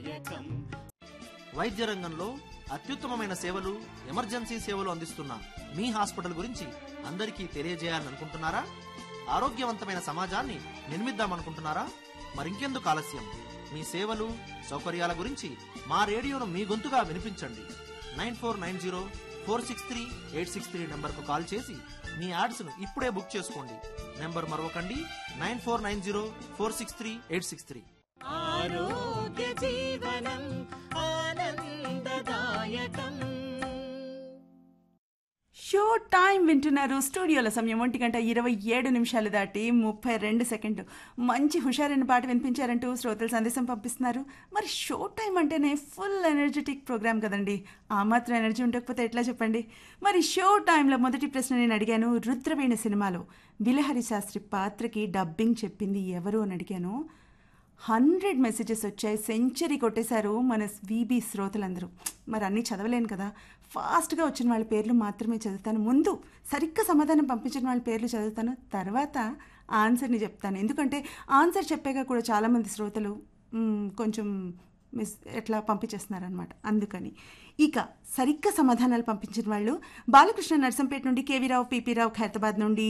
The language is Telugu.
వైద్య రంగంలో అత్యుత్తమమైన సేవలు ఎమర్జెన్సీ సేవలు అందిస్తున్న మీ హాస్పిటల్ గురించి అందరికీ తెలియజేయాలని అనుకుంటున్నారా ఆరోగ్యవంతమైన సమాజాన్ని నిర్మిద్దామనుకుంటున్నారా మరింకెందుకు ఆలస్యం మీ సేవలు సౌకర్యాల గురించి మా రేడియోను మీ గొంతుగా వినిపించండి nine four nine zero four six three eight six three నెంబర్కు కాల్ చేసి మీ యాడ్స్ను ఇప్పుడే బుక్ చేసుకోండి నెంబర్ మరొకండి nine four nine zero four six three eight six three ఆరోగ్య జీవనం ఆనందదాయకం షో టైం వింటున్నారు స్టూడియోల సమయం ఒంటి గంట ఇరవై ఏడు నిమిషాలు దాటి ముప్పై రెండు సెకండ్లు మంచి హుషారైన పాట వినిపించారంటూ శ్రోతలు సందేశం పంపిస్తున్నారు మరి షో టైం అంటేనే ఫుల్ ఎనర్జెటిక్ ప్రోగ్రామ్ కదండి ఆ మాత్రం ఎనర్జీ ఉండకపోతే ఎట్లా చెప్పండి మరి షో టైంలో మొదటి ప్రశ్న నేను అడిగాను రుద్రవీణ సినిమాలో బిలహరి శాస్త్రి పాత్రకి డబ్బింగ్ చెప్పింది ఎవరు అని అడిగాను హండ్రెడ్ మెసేజెస్ వచ్చాయి సెంచరీ కొట్టేశారు మన వీబీ శ్రోతలందరూ మరి అన్నీ చదవలేను కదా ఫాస్ట్గా వచ్చిన వాళ్ళ పేర్లు మాత్రమే చదువుతాను ముందు సరిగ్గా సమాధానం పంపించిన వాళ్ళ పేర్లు చదువుతాను తర్వాత ఆన్సర్ని చెప్తాను ఎందుకంటే ఆన్సర్ చెప్పాక కూడా చాలామంది శ్రోతలు మ్, కొంచెం మిస్ ఎట్లా పంపించేస్తున్నారనమాట అందుకని ఇక సరిగ్గా సమాధానాలు పంపించిన వాళ్ళు బాలకృష్ణ నర్సంపేట నుండి కేవీరావు పీపీ రావు ఖైరతాబాద్ నుండి